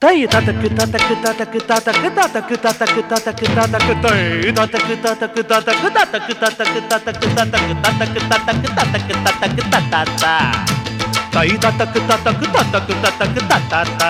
தை ததக்கு ததக்கு ததக்கு ததக்கு ததக்கு ததக்கு ததக்கு ததக்கு தை ததக்கு ததக்கு ததக்கு ததக்கு ததக்கு ததக்கு ததக்கு ததக்கு ததக்கு ததக்கு ததக்கு தத்தாத்தா தை ததக்கு ததக்கு ததக்கு ததக்கு தத்தாத்தா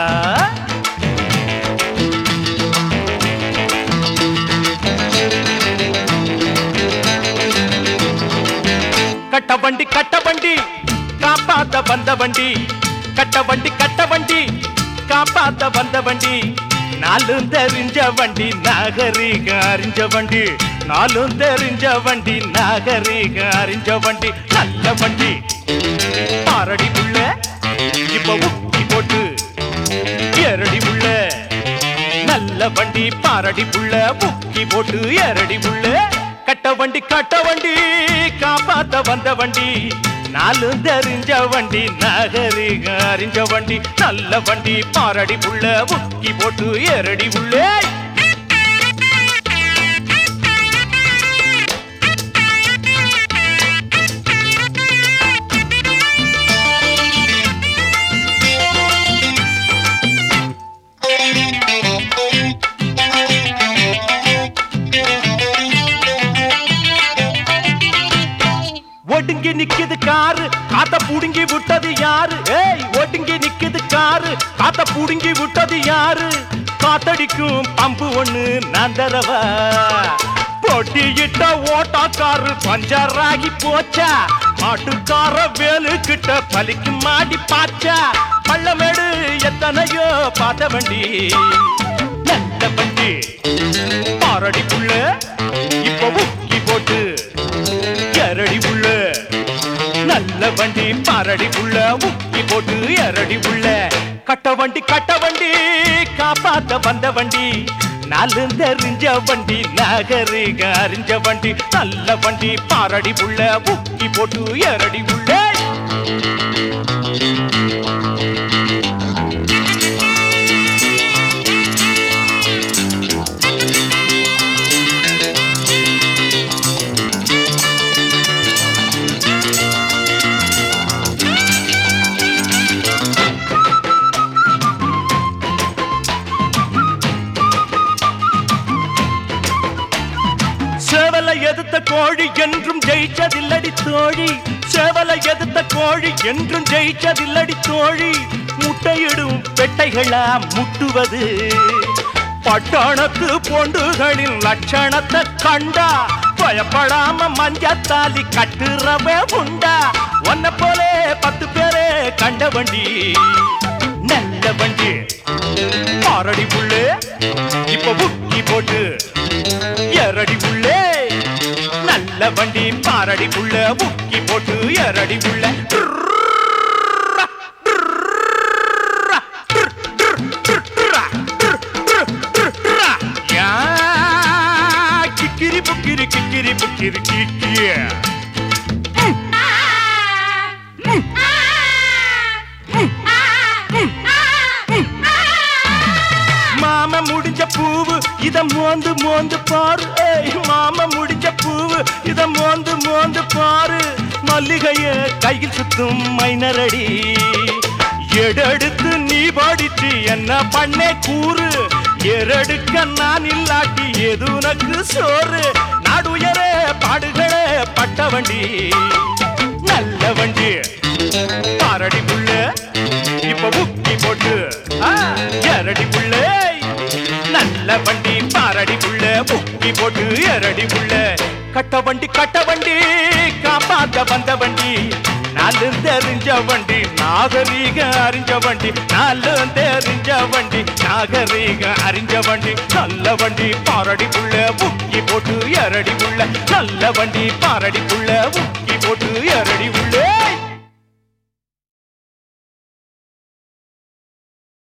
கட்ட வண்டி கட்ட வண்டி காப்பாத்த வந்த வண்டி கட்ட வண்டி கட்ட வண்டி காப்பாத்த வந்த வண்டி நாலும் தெரிஞ்ச வண்டி நாகரீக அறிஞ்ச வண்டி நாலும் தெரிஞ்ச வண்டி நாகரீக அறிஞ்ச வண்டி நல்ல வண்டி பாரடி உள்ள இப்ப உக்கி போட்டு எரடி உள்ள நல்ல வண்டி பாரடி புள்ள முக்கி போட்டு எரடி புள்ள கட்ட வண்டி கட்ட வண்டி காப்பாத்த வந்த வண்டி நாலு தெரிஞ்ச வண்டி நகரிக அறிஞ்ச வண்டி நல்ல வண்டி பாரடி புள்ள முக்கி போட்டு எரடி புள்ளே ஒடுங்கி நிக்குது காரு காத்த புடுங்கி விட்டது யாரு ஏய் ஒடுங்கி நிக்குது காரு காத்த புடுங்கி விட்டது யாரு காத்தடிக்கும் பம்பு ஒண்ணு நான் தரவா பொட்டியிட்ட ஓட்டாக்காரு பஞ்சராகி போச்சா மாட்டுக்கார வேலு கிட்ட பலிக்கு மாடி பாச்சா பள்ளமேடு எத்தனையோ பார்த்த வண்டி நல்ல வண்டி பாரடி புள்ள இப்ப முக்கி போட்டு எரடி உள்ள நல்ல வண்டி பாரடி உள்ள முக்கி போட்டு எரடி உள்ள கட்ட வண்டி கட்ட வண்டி காப்பாத்த வந்த வண்டி நாலு தெரிஞ்ச வண்டி நகரிக அறிஞ்ச வண்டி நல்ல வண்டி பாரடி உள்ள முக்கி போட்டு எரடி உள்ள சேவலை எதிர்த்த கோழி என்றும் ஜெயிச்சதில்லடி தோழி சேவலை எதிர்த்த கோழி என்றும் ஜெயிச்சதில்லடி தோழி முட்டையிடும் பெட்டைகளா முட்டுவது பட்டணத்து பொண்டுகளின் லட்சணத்தை கண்டா பயப்படாம மஞ்சத்தாலி கட்டுறவே உண்டா ஒன்ன போலே பத்து பேரே கண்ட வண்டி நல்ல வண்டி பாரடி புள்ளு இப்ப புக்கி போட்டு எரடி புள்ளே நல்ல வண்டி பாரடி புள்ள முக்கி போட்டு எரடி புள்ள கிக்கிரி புக்கிரி கிக்கிரி புக்கிரி கிக்கிய மாம முடிஞ்ச பூவு இத மோந்து மோந்து பாரு ஏய் மாம முடிஞ்ச பூவு இத மோந்து மோந்து பாரு மல்லிகைய கையில் சுத்தும் மைனரடி எடெடுத்து நீ பாடிச்சு என்ன பண்ணே கூறு எரடுக்க நான் இல்லாட்டி எது உனக்கு சோறு நாடுயரே பாடுகளே பட்ட வண்டி நல்ல வண்டி பாரடி புள்ள இப்ப முக்கி போட்டு ஆ, எரடி புள்ள நல்ல வண்டி பாரடி புள்ள முக்கி போட்டு எரடி புள்ள கட்ட வண்டி கட்ட வண்டி காப்பாத்த வந்த வண்டி நாலு தெரிஞ்ச வண்டி நாகரீக அறிஞ்ச வண்டி நாலு தெரிஞ்ச வண்டி நாகரீக அறிஞ்ச வண்டி நல்ல வண்டி பாரடி புள்ள முக்கி போட்டு எரடி புள்ள நல்ல வண்டி பாரடி புள்ள முக்கி போட்டு எரடி புள்ள